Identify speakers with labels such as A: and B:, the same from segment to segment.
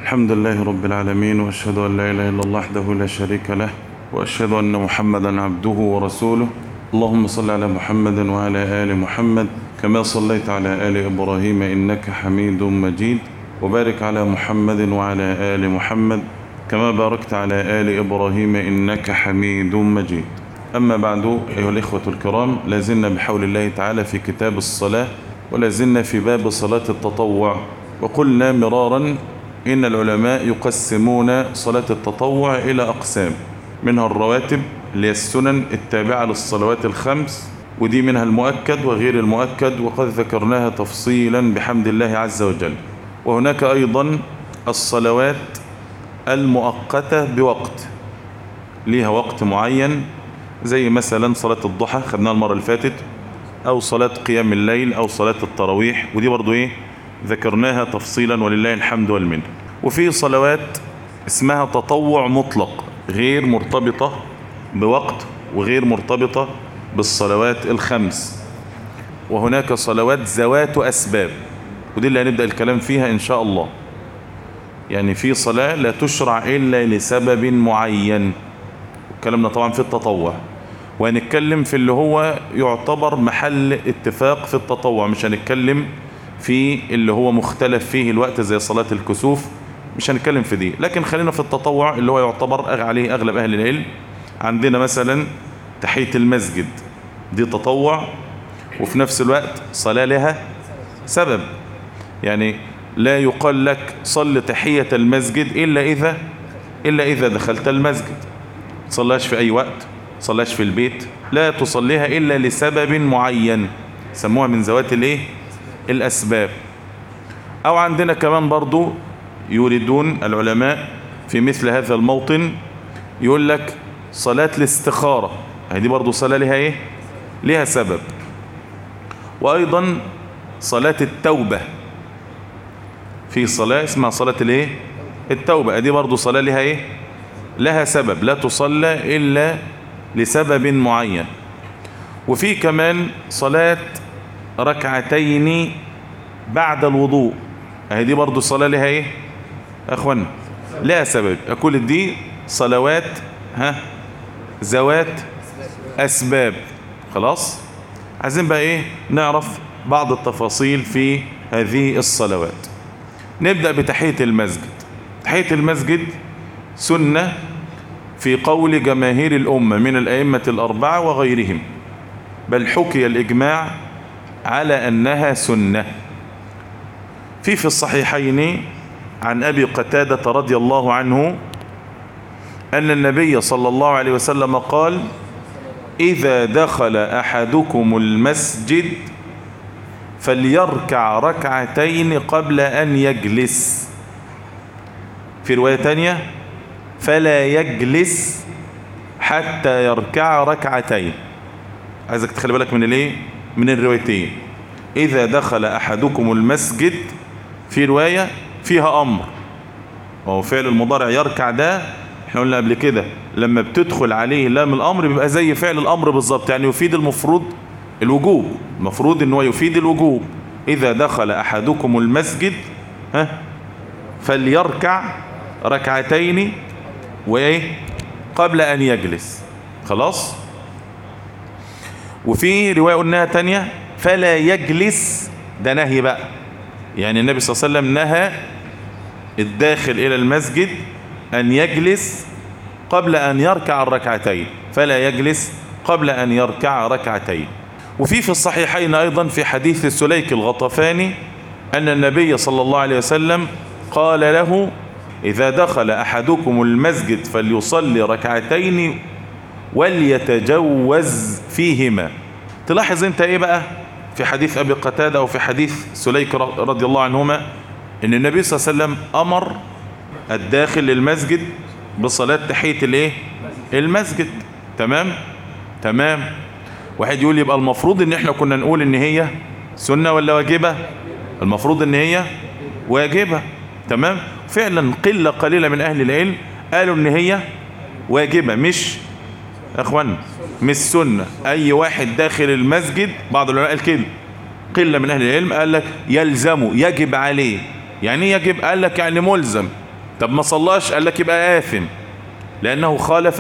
A: الحمد لله رب العالمين وأشهد أن لا إله إلا الله وحده لا شريك له وأشهد أن محمدا عبده ورسوله اللهم صل على محمد وعلى آل محمد كما صليت على آل إبراهيم إنك حميد مجيد وبارك على محمد وعلى آل محمد كما باركت على آل إبراهيم إنك حميد مجيد أما بعد أيها الإخوة الكرام لازلنا بحول الله تعالى في كتاب الصلاة ولازلنا في باب صلاة التطوع وقلنا مرارا إن العلماء يقسمون صلاة التطوع إلى أقسام منها الرواتب اللي هي السنن التابعة للصلوات الخمس ودي منها المؤكد وغير المؤكد وقد ذكرناها تفصيلا بحمد الله عز وجل وهناك أيضا الصلوات المؤقتة بوقت ليها وقت معين زي مثلا صلاة الضحى خدناها المرة اللي فاتت أو صلاة قيام الليل أو صلاة التراويح ودي برضو إيه ذكرناها تفصيلا ولله الحمد والمنه وفي صلوات اسمها تطوع مطلق غير مرتبطة بوقت وغير مرتبطة بالصلوات الخمس وهناك صلوات ذوات أسباب ودي اللي هنبدأ الكلام فيها إن شاء الله يعني في صلاة لا تشرع إلا لسبب معين كلامنا طبعا في التطوع وهنتكلم في اللي هو يعتبر محل اتفاق في التطوع مش هنتكلم في اللي هو مختلف فيه الوقت زي صلاة الكسوف مش هنتكلم في دي لكن خلينا في التطوع اللي هو يعتبر عليه أغلب أهل العلم عندنا مثلا تحية المسجد دي تطوع وفي نفس الوقت صلاة لها سبب يعني لا يقال لك صل تحية المسجد إلا إذا إلا إذا دخلت المسجد صلاش في أي وقت صلاش في البيت لا تصليها إلا لسبب معين سموها من ذوات الإيه الأسباب أو عندنا كمان برضو يريدون العلماء في مثل هذا الموطن يقول لك صلاة الاستخارة هذه برضو صلاة لها إيه لها سبب وأيضا صلاة التوبة في صلاة اسمها صلاة الايه التوبة دي برضو صلاة لها ايه لها سبب لا تصلى إلا لسبب معين وفي كمان صلاة ركعتين بعد الوضوء اهي دي برضو صلاة لها ايه اخوانا لها سبب اقول دي صلوات ها ذوات اسباب خلاص عايزين بقى ايه نعرف بعض التفاصيل في هذه الصلوات نبدأ بتحية المسجد تحية المسجد سنة في قول جماهير الأمة من الأئمة الأربعة وغيرهم بل حكي الإجماع على أنها سنة في في الصحيحين عن أبي قتادة رضي الله عنه أن النبي صلى الله عليه وسلم قال إذا دخل أحدكم المسجد فليركع ركعتين قبل أن يجلس في رواية تانية فلا يجلس حتى يركع ركعتين عايزك تخلي بالك من الايه من الروايتين إذا دخل أحدكم المسجد في رواية فيها أمر وهو فعل المضارع يركع ده احنا قلنا قبل كده لما بتدخل عليه لام الأمر بيبقى زي فعل الأمر بالظبط يعني يفيد المفروض الوجوب المفروض ان هو يفيد الوجوب اذا دخل احدكم المسجد ها فليركع ركعتين وايه قبل ان يجلس خلاص وفي رواية قلناها تانية فلا يجلس ده نهي بقى يعني النبي صلى الله عليه وسلم نهى الداخل الى المسجد ان يجلس قبل ان يركع الركعتين فلا يجلس قبل ان يركع ركعتين وفي في الصحيحين أيضا في حديث سليك الغطفاني أن النبي صلى الله عليه وسلم قال له إذا دخل أحدكم المسجد فليصلي ركعتين وليتجوز فيهما تلاحظ انت ايه بقى في حديث أبي قتادة أو في حديث سليك رضي الله عنهما ان النبي صلى الله عليه وسلم أمر الداخل للمسجد بصلاة تحية الايه المسجد تمام تمام واحد يقول يبقى المفروض ان احنا كنا نقول ان هي سنة ولا واجبة المفروض ان هي واجبة تمام فعلا قلة قليلة من اهل العلم قالوا ان هي واجبة مش اخوان مش سنة اي واحد داخل المسجد بعض العلماء قال كده قلة من اهل العلم قال لك يلزمه يجب عليه يعني ايه يجب قال لك يعني ملزم
B: طب ما صلاش قال لك يبقى آثم لأنه خالف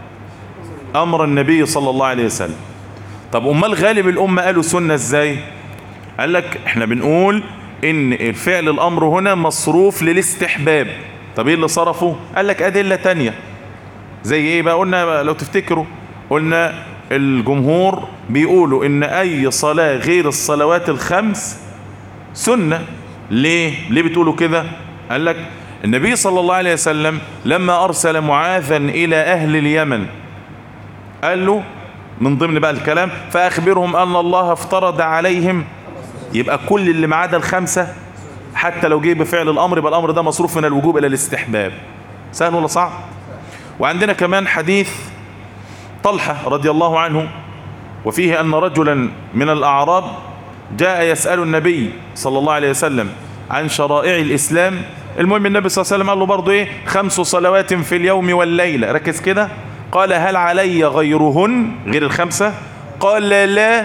B: أمر النبي صلى الله عليه وسلم طب أمال غالب الأمة قالوا سنة ازاي قال لك احنا بنقول ان الفعل الأمر هنا مصروف للاستحباب طب ايه اللي صرفه قال لك أدلة تانية زي ايه بقى قلنا لو تفتكروا قلنا الجمهور بيقولوا ان اي صلاة غير الصلوات الخمس سنة ليه ليه بتقولوا كده قال لك النبي صلى الله عليه وسلم لما ارسل معاذا الى اهل اليمن قال له من ضمن بقى الكلام فاخبرهم ان الله افترض عليهم يبقى كل اللي ما عدا الخمسة حتى لو جه بفعل الامر يبقى الامر ده مصروف من الوجوب الى الاستحباب سهل ولا صعب وعندنا كمان حديث طلحة رضي الله عنه وفيه أن رجلا من الأعراب جاء يسأل النبي صلى الله عليه وسلم عن شرائع الإسلام المهم النبي صلى الله عليه وسلم قال له برضه إيه خمس صلوات في اليوم والليلة ركز كده قال هل علي غيرهن غير الخمسة قال لا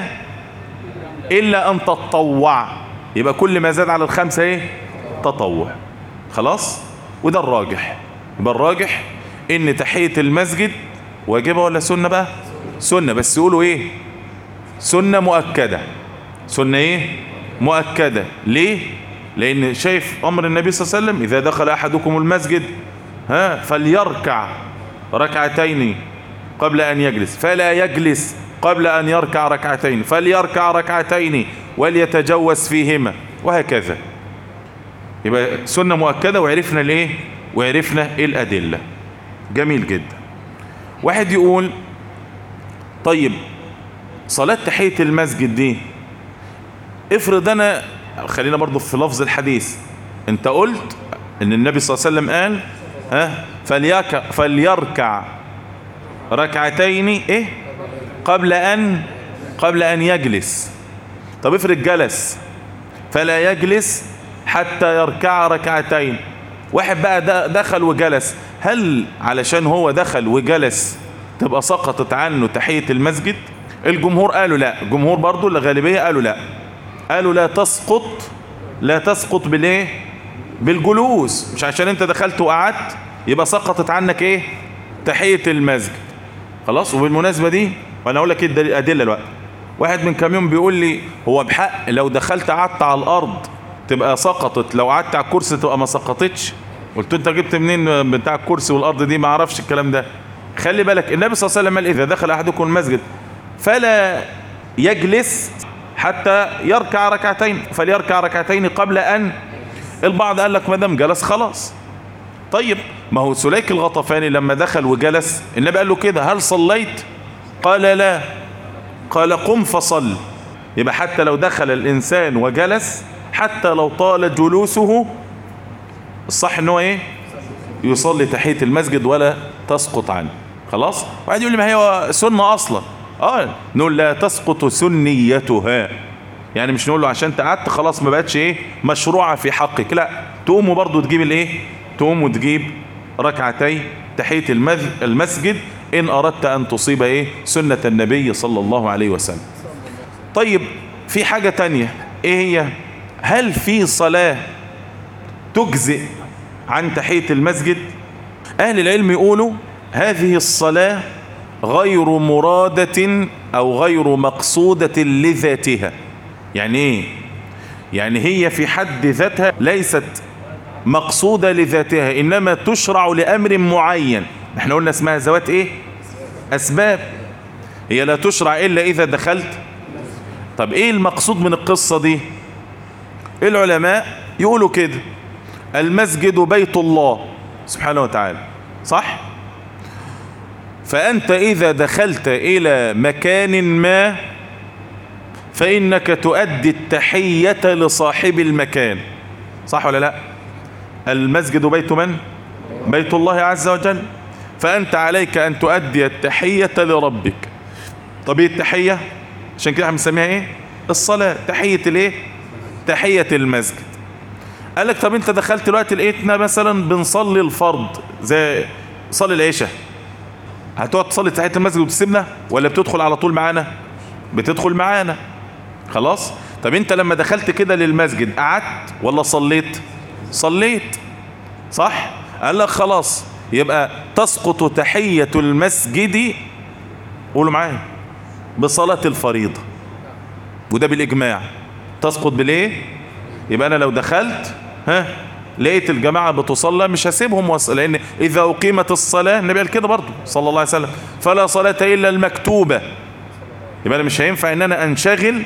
B: إلا أن تتطوع يبقى كل ما زاد على الخمسة إيه تطوع خلاص وده الراجح يبقى الراجح إن تحية المسجد واجبة ولا سنة بقى سنة بس يقولوا ايه سنة مؤكدة سنة ايه مؤكدة ليه لان شايف امر النبي صلى الله عليه وسلم اذا دخل احدكم المسجد ها فليركع ركعتين قبل ان يجلس فلا يجلس قبل ان يركع ركعتين فليركع ركعتين وليتجوز فيهما وهكذا يبقى سنة مؤكدة وعرفنا الايه وعرفنا الادلة جميل جدا واحد يقول طيب صلاة تحية المسجد دي افرض انا خلينا برضو في لفظ الحديث انت قلت ان النبي صلى الله عليه وسلم قال ها فليركع, فليركع ركعتين ايه قبل ان قبل ان يجلس طب افرض جلس فلا يجلس حتى يركع ركعتين واحد بقى دخل وجلس هل علشان هو دخل وجلس تبقى سقطت عنه تحية المسجد الجمهور قالوا لا الجمهور برضو الغالبية قالوا لا قالوا لا تسقط لا تسقط بالايه بالجلوس مش عشان انت دخلت وقعدت يبقى سقطت عنك ايه تحية المسجد خلاص وبالمناسبة دي وانا اقول لك ايه الادلة الوقت واحد من كام يوم بيقول لي هو بحق لو دخلت قعدت على الارض تبقى سقطت لو قعدت على الكرسي تبقى ما سقطتش قلت له انت جبت منين بتاع الكرسي والارض دي ما اعرفش الكلام ده خلي بالك النبي صلى الله عليه وسلم قال اذا دخل احدكم المسجد فلا يجلس حتى يركع ركعتين فليركع ركعتين قبل ان البعض قال لك ما دام جلس خلاص طيب ما هو سليك الغطفاني لما دخل وجلس النبي قال له كده هل صليت قال لا قال قم فصل يبقى حتى لو دخل الانسان وجلس حتى لو طال جلوسه الصح ان هو ايه يصلي تحية المسجد ولا تسقط عنه خلاص واحد يقول لي ما هي سنة اصلا اه نقول لا تسقط سنيتها يعني مش نقول له عشان انت قعدت خلاص ما بقتش ايه مشروعة في حقك لا تقوم برضه تجيب الايه تقوم وتجيب ركعتي تحية المسجد ان اردت ان تصيب ايه سنة النبي صلى الله عليه وسلم طيب في حاجة تانية ايه هي هل في صلاة تجزئ عن تحية المسجد اهل العلم يقولوا هذه الصلاة غير مرادة او غير مقصودة لذاتها يعني ايه يعني هي في حد ذاتها ليست مقصودة لذاتها انما تشرع لامر معين احنا قلنا اسمها ذوات ايه اسباب هي لا تشرع الا اذا دخلت طب ايه المقصود من القصة دي العلماء يقولوا كده المسجد بيت الله سبحانه وتعالى صح فأنت إذا دخلت إلى مكان ما فإنك تؤدي التحية لصاحب المكان صح ولا لا المسجد بيت من بيت الله عز وجل فأنت عليك أن تؤدي التحية لربك طب ايه التحية عشان كده احنا بنسميها ايه الصلاة تحية الايه تحية المسجد قال لك طب انت دخلت دلوقتي لقيتنا مثلا بنصلي الفرض زي صلي العشاء هتقعد تصلي تحية المسجد وتسيبنا ولا بتدخل على طول معانا بتدخل معانا خلاص طب انت لما دخلت كده للمسجد قعدت ولا صليت صليت صح قال لك خلاص يبقى تسقط تحية المسجد قولوا معايا بصلاة الفريضة وده بالإجماع تسقط بالايه يبقى أنا لو دخلت ها لقيت الجماعة بتصلى مش هسيبهم وص... لأن إذا أقيمت الصلاة النبي قال كده برضه صلى الله عليه وسلم فلا صلاة إلا المكتوبة يبقى أنا مش هينفع إن أنا أنشغل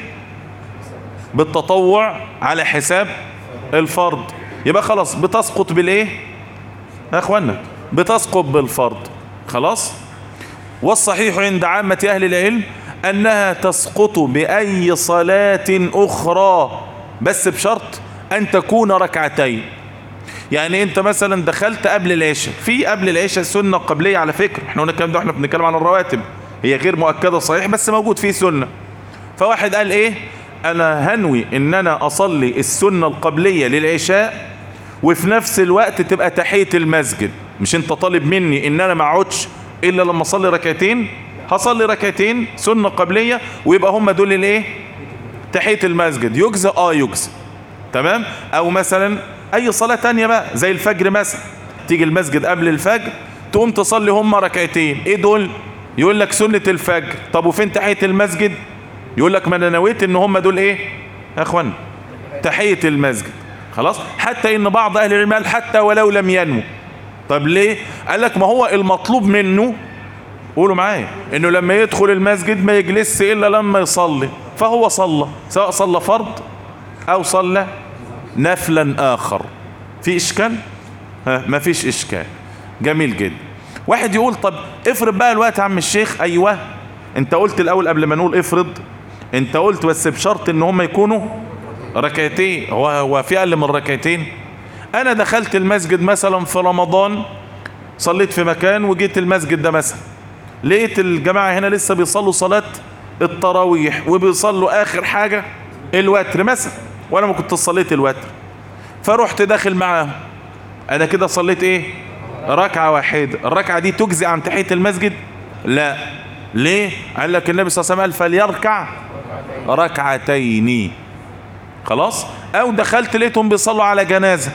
B: بالتطوع على حساب الفرض يبقى خلاص بتسقط بالايه يا اخوانا بتسقط بالفرض خلاص والصحيح عند عامة اهل العلم انها تسقط باي صلاة اخرى بس بشرط ان تكون ركعتين يعني انت مثلا دخلت قبل العشاء في قبل العشاء سنة قبلية على فكرة احنا قلنا الكلام ده احنا بنتكلم عن الرواتب هي غير مؤكدة صحيح بس موجود فيه سنة فواحد قال ايه انا هنوي ان انا اصلي السنة القبلية للعشاء وفي نفس الوقت تبقى تحية المسجد مش انت طالب مني ان انا ما اقعدش الا لما اصلي ركعتين هصلي ركعتين سنة قبلية ويبقى هم دول الايه تحية المسجد يجزى اه يجزى تمام او مثلا اي صلاة تانية بقى زي الفجر مثلا تيجي المسجد قبل الفجر تقوم تصلي هم ركعتين ايه دول يقول لك سنة الفجر طب وفين تحية المسجد يقول لك ما انا نويت ان هم دول ايه يا اخوان تحية المسجد خلاص حتى ان بعض اهل العلم قال حتى ولو لم ينمو طب ليه قال لك ما هو المطلوب منه قولوا معايا انه لما يدخل المسجد ما يجلس الا لما يصلي فهو صلى سواء صلى فرض او صلى نفلا اخر في اشكال ها ما فيش اشكال جميل جدا واحد يقول طب افرض بقى الوقت يا عم الشيخ ايوه انت قلت الاول قبل ما نقول افرض انت قلت بس بشرط ان هم يكونوا ركعتين هو هو في اقل من ركعتين انا دخلت المسجد مثلا في رمضان صليت في مكان وجيت المسجد ده مثلا لقيت الجماعة هنا لسه بيصلوا صلاة التراويح وبيصلوا اخر حاجة الوتر مثلا وانا ما كنت صليت الوتر فرحت داخل معاهم انا كده صليت ايه ركعة واحدة الركعة دي تجزي عن تحية المسجد لا ليه قال لك النبي صلى الله عليه وسلم فليركع ركعتين خلاص او دخلت لقيتهم بيصلوا على جنازة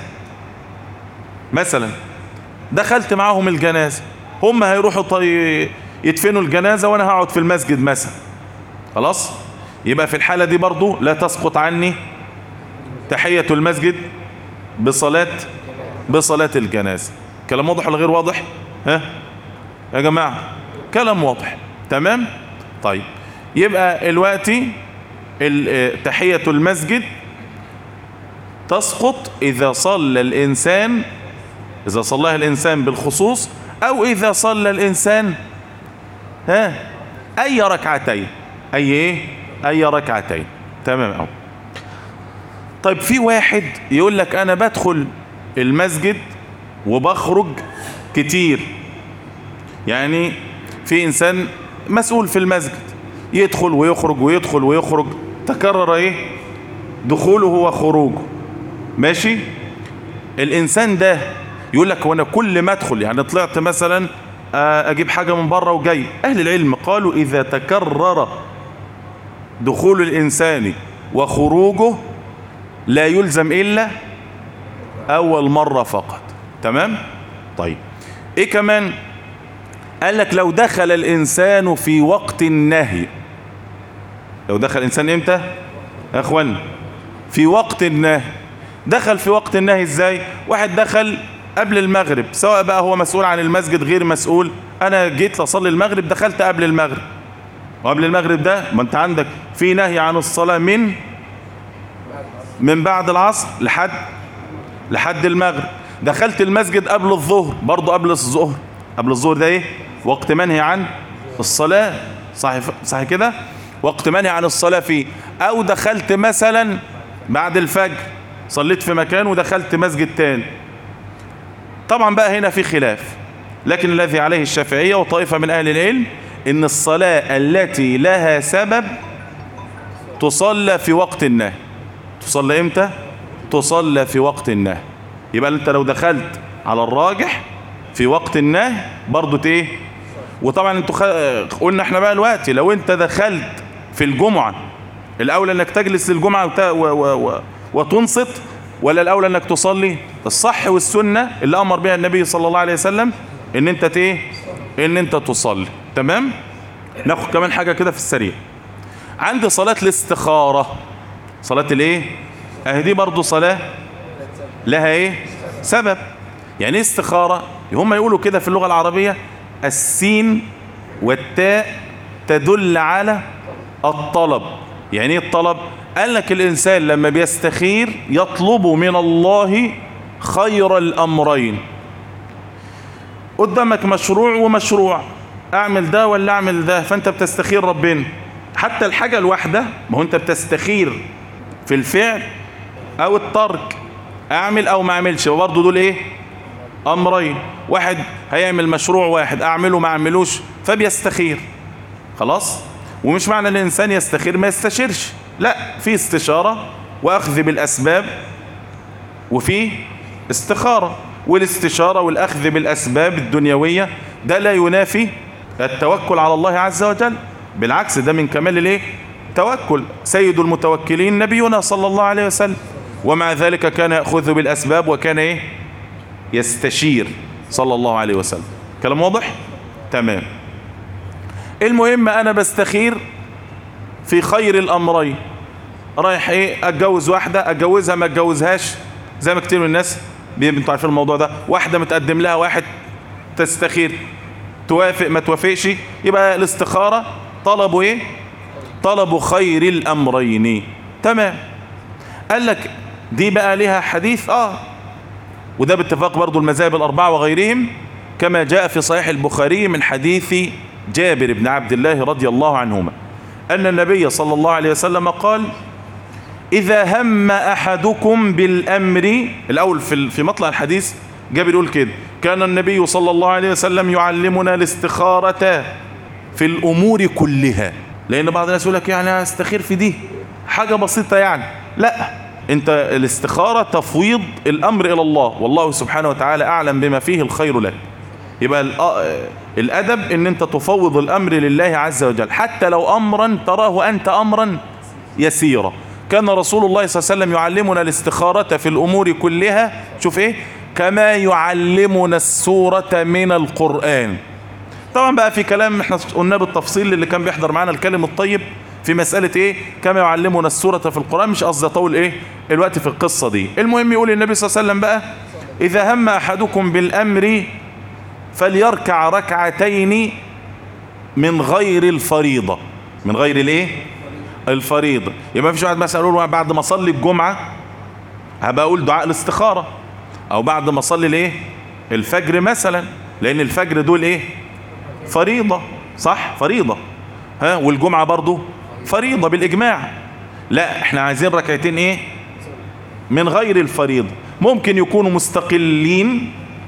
B: مثلا دخلت معاهم الجنازة هم هيروحوا طي... يدفنوا الجنازة وانا هقعد في المسجد مثلا خلاص يبقى في الحالة دي برضو لا تسقط عني تحية المسجد بصلاة بصلاة الجنازة كلام واضح ولا غير واضح ها يا جماعة كلام واضح تمام طيب يبقى الوقت تحية المسجد تسقط إذا صلى الإنسان إذا صلىها الإنسان بالخصوص أو إذا صلى الإنسان ها أي ركعتين أي إيه أي ركعتين تمام أو طيب في واحد يقول لك أنا بدخل المسجد وبخرج كتير يعني في إنسان مسؤول في المسجد يدخل ويخرج ويدخل ويخرج تكرر ايه دخوله وخروجه ماشي الانسان ده يقول لك وانا كل ما ادخل يعني طلعت مثلا اجيب حاجة من بره وجاي اهل العلم قالوا اذا تكرر دخول الانسان وخروجه لا يلزم الا اول مرة فقط تمام طيب ايه كمان قال لك لو دخل الانسان في وقت النهي لو دخل الانسان امتى يا اخوان في وقت النهي دخل في وقت النهي ازاي واحد دخل قبل المغرب سواء بقى هو مسؤول عن المسجد غير مسؤول انا جيت لصلي المغرب دخلت قبل المغرب وقبل المغرب ده ما انت عندك في نهي عن الصلاة من من بعد العصر لحد لحد المغرب دخلت المسجد قبل الظهر برضه قبل الظهر قبل الظهر ده ايه وقت منهي عن الصلاة صحيح, صحيح كده وقت منهي عن الصلاة فيه او دخلت مثلا بعد الفجر صليت في مكان ودخلت مسجد تاني طبعا بقى هنا في خلاف لكن الذي عليه الشافعية وطائفة من اهل العلم ان الصلاة التي لها سبب تصلى في وقت النهي تصلى امتى تصلى في وقت النهي يبقى انت لو دخلت على الراجح في وقت النهي برضو ايه وطبعا انتوا خ... قلنا احنا بقى دلوقتي لو انت دخلت في الجمعة الاولى انك تجلس للجمعة وت... و... و... و... وتنصت ولا الاولى انك تصلي الصح والسنه اللي امر بها النبي صلى الله عليه وسلم ان انت ايه ان انت تصلي تمام ناخد كمان حاجه كده في السريع عندي صلاه الاستخاره صلاه الايه اهي دي برضه صلاه لها ايه سبب يعني ايه استخاره هم يقولوا كده في اللغه العربيه السين والتاء تدل على الطلب يعني ايه الطلب قال لك الانسان لما بيستخير يطلب من الله خير الامرين قدامك مشروع ومشروع اعمل ده ولا اعمل ده فانت بتستخير ربنا حتى الحاجة الواحدة ما هو انت بتستخير في الفعل او الترك اعمل او ما اعملش وبرضه دول ايه امرين واحد هيعمل مشروع واحد اعمله ما اعملوش فبيستخير خلاص ومش معنى ان الانسان يستخير ما يستشيرش لا في استشارة واخذ بالاسباب وفي استخارة والاستشارة والاخذ بالاسباب الدنيوية ده لا ينافي التوكل على الله عز وجل بالعكس ده من كمال الايه توكل سيد المتوكلين نبينا صلى الله عليه وسلم ومع ذلك كان يأخذ بالأسباب وكان ايه يستشير صلى الله عليه وسلم كلام واضح تمام المهم انا بستخير في خير الامرين رايح ايه اتجوز واحدة اتجوزها ما اتجوزهاش زي ما كتير من الناس انتوا عارفين الموضوع ده واحدة متقدم لها واحد تستخير توافق ما توافقش يبقى الاستخارة طلبوا ايه طلبوا خير الامرين تمام قال لك دي بقى لها حديث اه وده باتفاق برضو المذاهب الاربعة وغيرهم كما جاء في صحيح البخاري من حديث جابر بن عبد الله رضي الله عنهما أن النبي صلى الله عليه وسلم قال إذا هم أحدكم بالأمر الأول في في مطلع الحديث جابر يقول كده كان النبي صلى الله عليه وسلم يعلمنا الاستخارة في الأمور كلها لأن بعض الناس يقول لك يعني استخير في دي حاجة بسيطة يعني لا انت الاستخارة تفويض الأمر إلى الله والله سبحانه وتعالى أعلم بما فيه الخير لك يبقى الأدب ان انت تفوض الأمر لله عز وجل حتى لو أمرا تراه أنت أمرا يسيرا كان رسول الله صلى الله عليه وسلم يعلمنا الاستخارة في الأمور كلها شوف ايه كما يعلمنا السورة من القرآن طبعا بقى في كلام احنا قلناه بالتفصيل اللي كان بيحضر معنا الكلم الطيب في مسألة ايه كما يعلمنا السورة في القرآن مش قصدي اطول ايه الوقت في القصة دي المهم يقول النبي صلى الله عليه وسلم بقى اذا هم احدكم بالامر فليركع ركعتين من غير الفريضة من غير الايه الفريضة يبقى ما فيش واحد مثلا يقول بعد ما اصلي الجمعة هبقى اقول دعاء الاستخارة او بعد ما اصلي الايه الفجر مثلا لان الفجر دول ايه فريضة صح فريضة ها والجمعة برضو فريضة بالاجماع لا احنا عايزين ركعتين ايه من غير الفريضة ممكن يكونوا مستقلين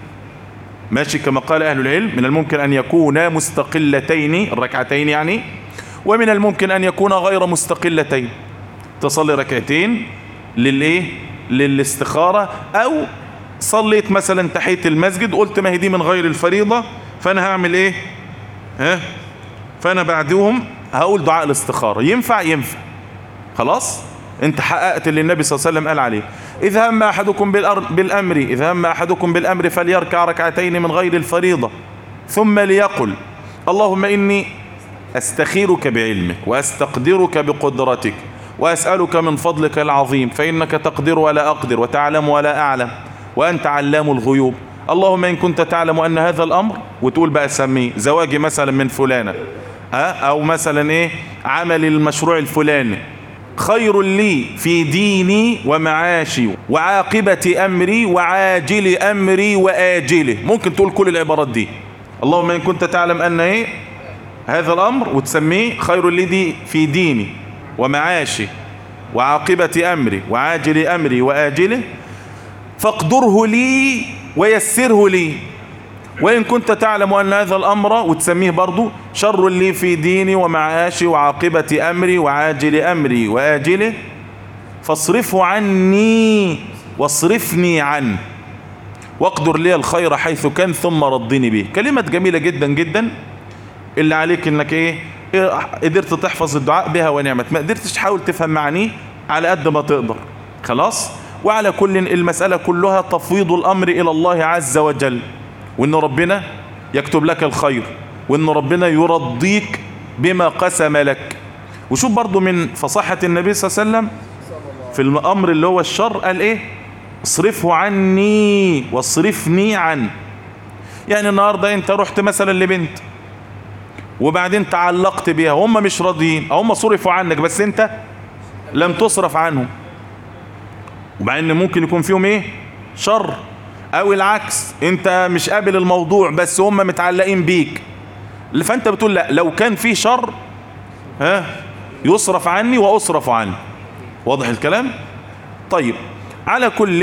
B: ماشي كما قال اهل العلم من الممكن ان يكونا مستقلتين الركعتين يعني ومن الممكن ان يكونا غير مستقلتين تصلي ركعتين للايه للاستخارة او صليت مثلا تحية المسجد قلت ما هي دي من غير الفريضة فانا هعمل ايه ها فانا بعدهم هقول دعاء الاستخارة ينفع ينفع خلاص انت حققت اللي النبي صلى الله عليه وسلم قال عليه اذا هم احدكم بالامر اذا هم احدكم بالامر فليركع ركعتين من غير الفريضة ثم ليقل اللهم اني استخيرك بعلمك واستقدرك بقدرتك واسألك من فضلك العظيم فانك تقدر ولا اقدر وتعلم ولا اعلم وانت علام الغيوب اللهم ان كنت تعلم ان هذا الامر وتقول بقى سميه زواجي مثلا من فلانة ها او مثلا ايه عمل المشروع الفلاني خير لي في ديني ومعاشي وعاقبة أمري وعاجل أمري وآجله ممكن تقول كل العبارات دي اللهم إن كنت تعلم أن إيه هذا الأمر وتسميه خير لي دي في ديني ومعاشي وعاقبة أمري وعاجل أمري وآجله فاقدره لي ويسره لي وإن كنت تعلم أن هذا الأمر وتسميه برضو شر لي في ديني ومعاشي وعاقبة أمري وعاجل أمري وآجله فاصرفه عني واصرفني عنه واقدر لي الخير حيث كان ثم ردني به كلمة جميلة جدا جدا اللي عليك انك ايه قدرت تحفظ الدعاء بها ونعمت ما قدرتش حاول تفهم معنيه على قد ما تقدر خلاص وعلى كل المسألة كلها تفويض الأمر إلى الله عز وجل وإن ربنا يكتب لك الخير وإن ربنا يرضيك بما قسم لك وشوف برضو من فصاحة النبي صلى الله عليه وسلم في الأمر اللي هو الشر قال إيه اصرفه عني واصرفني عنه يعني النهاردة انت رحت مثلا لبنت وبعدين تعلقت بيها هم مش راضيين هم صرفوا عنك بس انت لم تصرف عنهم ومع ان ممكن يكون فيهم ايه شر او العكس انت مش قابل الموضوع بس هم متعلقين بيك فانت بتقول لا لو كان في شر ها يصرف عني واصرف عني واضح الكلام طيب على كل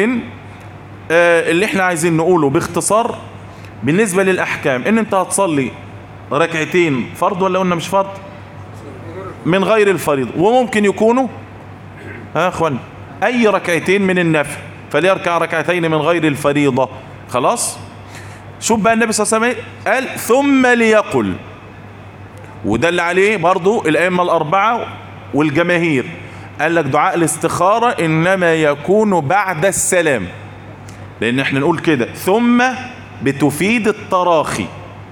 B: آه اللي احنا عايزين نقوله باختصار بالنسبة للأحكام ان انت هتصلي ركعتين فرض ولا قلنا مش فرض من غير الفريضة وممكن يكونوا ها اخوان اي ركعتين من النفل فليركع ركعتين من غير الفريضة خلاص شوف بقى النبي صلى الله عليه وسلم قال ثم ليقل وده اللي عليه برضو الأئمة الأربعة والجماهير قال لك دعاء الاستخارة إنما يكون بعد السلام لأن احنا نقول كده ثم بتفيد التراخي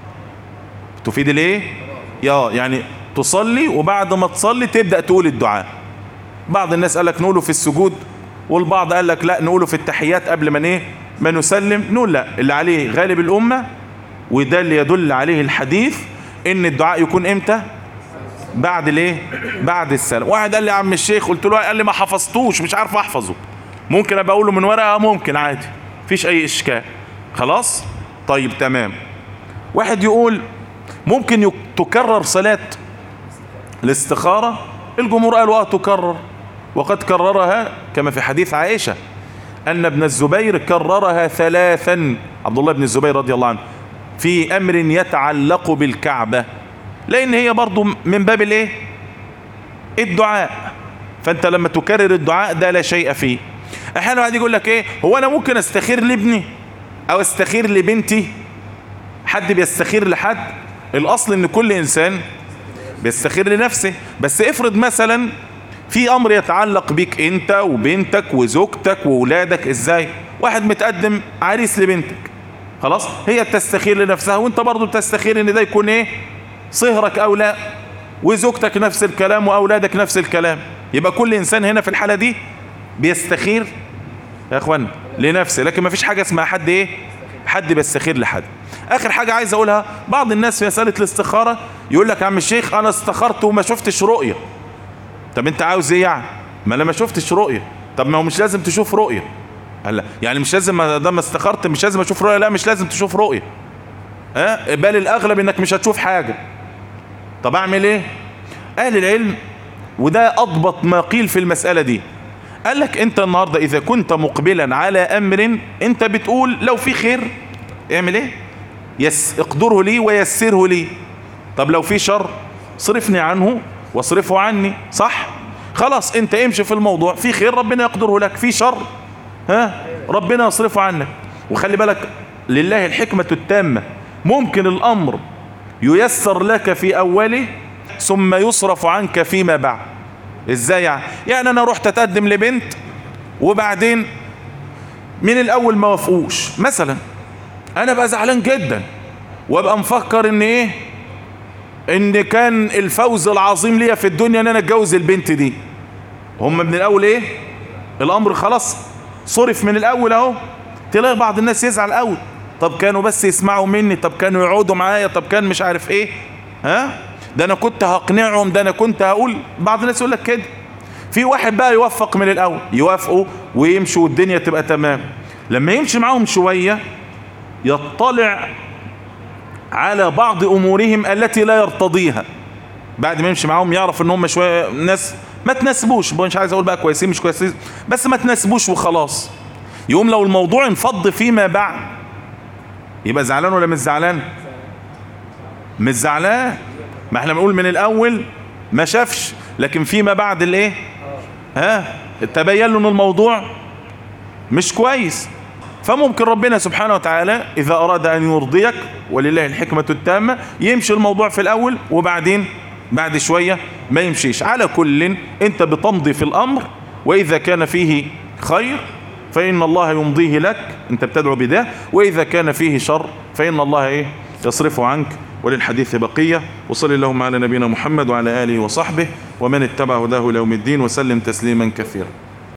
B: تفيد الايه يا يعني تصلي وبعد ما تصلي تبدأ تقول الدعاء بعض الناس قال لك نقوله في السجود والبعض قال لك لا نقوله في التحيات قبل ما ايه ما نسلم نقول لا اللي عليه غالب الأمة وده اللي يدل عليه الحديث ان الدعاء يكون امتى بعد الايه بعد السلام واحد قال لي يا عم الشيخ قلت له قال لي ما حفظتوش مش عارف احفظه ممكن ابقى اقوله من ورقه ممكن عادي مفيش اي اشكال خلاص طيب تمام واحد يقول ممكن تكرر صلاة الاستخارة الجمهور قالوا اه تكرر وقد كررها كما في حديث عائشة أن ابن الزبير كررها ثلاثا عبد الله بن الزبير رضي الله عنه في أمر يتعلق بالكعبة لأن هي برضو من باب الايه الدعاء فأنت لما تكرر الدعاء ده لا شيء فيه أحيانا واحد يقول لك ايه هو أنا ممكن استخير لابني أو استخير لبنتي حد بيستخير لحد الأصل ان كل إنسان بيستخير لنفسه بس افرض مثلا في امر يتعلق بيك انت وبنتك وزوجتك وولادك ازاي واحد متقدم عريس لبنتك خلاص هي تستخير لنفسها وانت برضو تستخير ان ده يكون ايه صهرك او لا وزوجتك نفس الكلام واولادك نفس الكلام يبقى كل انسان هنا في الحالة دي بيستخير يا اخوانا لنفسه لكن ما فيش حاجة اسمها حد ايه حد بيستخير لحد اخر حاجة عايز اقولها بعض الناس في مسألة الاستخارة يقول لك يا عم الشيخ انا استخرت وما شفتش رؤية طب انت عاوز ايه يعني ما انا ما شفتش رؤية طب ما هو مش لازم تشوف رؤية هلا يعني مش لازم ما دام استخرت مش لازم اشوف رؤية لا مش لازم تشوف رؤية ها بل الاغلب انك مش هتشوف حاجة طب اعمل ايه اهل العلم وده اضبط ما قيل في المسألة دي قال لك انت النهاردة اذا كنت مقبلا على امر انت بتقول لو في خير اعمل ايه يس اقدره لي ويسره لي طب لو في شر صرفني عنه واصرفه عني صح خلاص انت امشي في الموضوع في خير ربنا يقدره لك في شر ها ربنا يصرفه عنك وخلي بالك لله الحكمة التامة ممكن الامر ييسر لك في اوله ثم يصرف عنك فيما بعد ازاي يعني يعني انا رحت اتقدم لبنت وبعدين من الاول ما وافقوش مثلا انا بقى زعلان جدا وابقى مفكر ان ايه ان كان الفوز العظيم ليا في الدنيا ان انا اتجوز البنت دي هم من الاول ايه الامر خلاص صرف من الاول اهو تلاقي بعض الناس يزعل قوي طب كانوا بس يسمعوا مني طب كانوا يقعدوا معايا طب كان مش عارف ايه ها ده انا كنت هقنعهم ده انا كنت هقول بعض الناس يقول لك كده في واحد بقى يوفق من الاول يوافقوا ويمشوا والدنيا تبقى تمام لما يمشي معاهم شوية يطلع على بعض امورهم التي لا يرتضيها بعد ما يمشي معاهم يعرف ان هم شويه ناس ما تناسبوش مش عايز اقول بقى كويسين مش كويسين بس ما تناسبوش وخلاص يقوم لو الموضوع انفض فيما بعد يبقى زعلان ولا مش زعلان مش زعلان ما احنا بنقول من الاول ما شافش لكن فيما بعد الايه ها تبين له ان الموضوع مش كويس فممكن ربنا سبحانه وتعالى إذا أراد أن يرضيك ولله الحكمة التامة يمشي الموضوع في الأول وبعدين بعد شوية ما يمشيش على كل أنت بتمضي في الأمر وإذا كان فيه خير فإن الله يمضيه لك انت بتدعو بده وإذا كان فيه شر فإن الله ايه يصرفه عنك وللحديث بقية وصل اللهم على نبينا محمد وعلى آله وصحبه ومن اتبع هداه ليوم الدين وسلم تسليما كثيرا